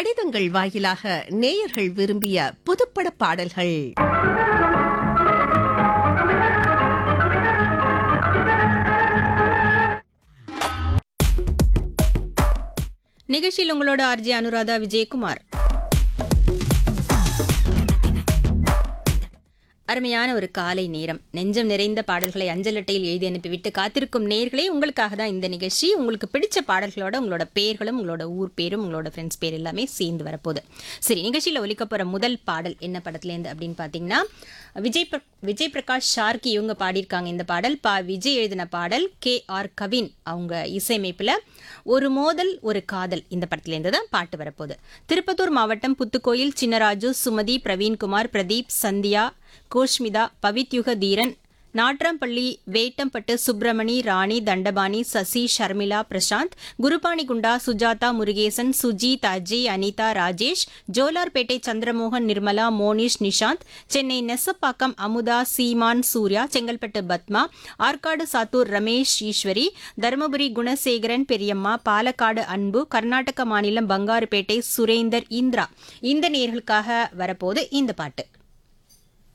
கடிதங்கள் வாயிலாக நேயர்கள் விரும்பிய புதுப்பட பாடல்கள் நிகழ்ச்சியில் உங்களோட ஆர்ஜி அனுராதா விஜயகுமார் அருமையான ஒரு காலை நேரம் நெஞ்சம் நிறைந்த பாடல்களை அஞ்சல் அட்டையில் எழுதி அனுப்பிவிட்டு காத்திருக்கும் நேர்களே உங்களுக்காக தான் இந்த நிகழ்ச்சி உங்களுக்கு பிடிச்ச பாடல்களோட உங்களோட பேர்களும் உங்களோட ஊர் பேரும் உங்களோட ஃப்ரெண்ட்ஸ் பேர் எல்லாமே சேர்ந்து வரப்போகுது சரி நிகழ்ச்சியில் ஒலிக்க போகிற முதல் பாடல் என்ன படத்துலேருந்து அப்படின்னு பார்த்தீங்கன்னா விஜய் பிர- விஜய் பிரகாஷ் ஷார்கி இவங்க பாடியிருக்காங்க இந்த பாடல் பா விஜய் எழுதின பாடல் கே ஆர் கவின் அவங்க இசையமைப்பில் ஒரு மோதல் ஒரு காதல் இந்த படத்துலேருந்து தான் பாட்டு வரப்போகுது திருப்பத்தூர் மாவட்டம் புத்துக்கோயில் சின்னராஜு சுமதி பிரவீன்குமார் பிரதீப் சந்தியா கோஷ்மிதா பவித்யுக தீரன் நாட்ராம்பள்ளி வேட்டம்பட்டு சுப்பிரமணி ராணி தண்டபாணி சசி ஷர்மிளா பிரசாந்த் குருபானிகுண்டா சுஜாதா முருகேசன் சுஜித் அஜய் அனிதா ராஜேஷ் ஜோலார்பேட்டை சந்திரமோகன் நிர்மலா மோனிஷ் நிஷாந்த் சென்னை நெசப்பாக்கம் அமுதா சீமான் சூர்யா செங்கல்பட்டு பத்மா ஆற்காடு சாத்தூர் ரமேஷ் ஈஸ்வரி தருமபுரி குணசேகரன் பெரியம்மா பாலக்காடு அன்பு கர்நாடக மாநிலம் பங்காருப்பேட்டை சுரேந்தர் இந்திரா இந்த நேர்களுக்காக வரப்போது இந்த பாட்டு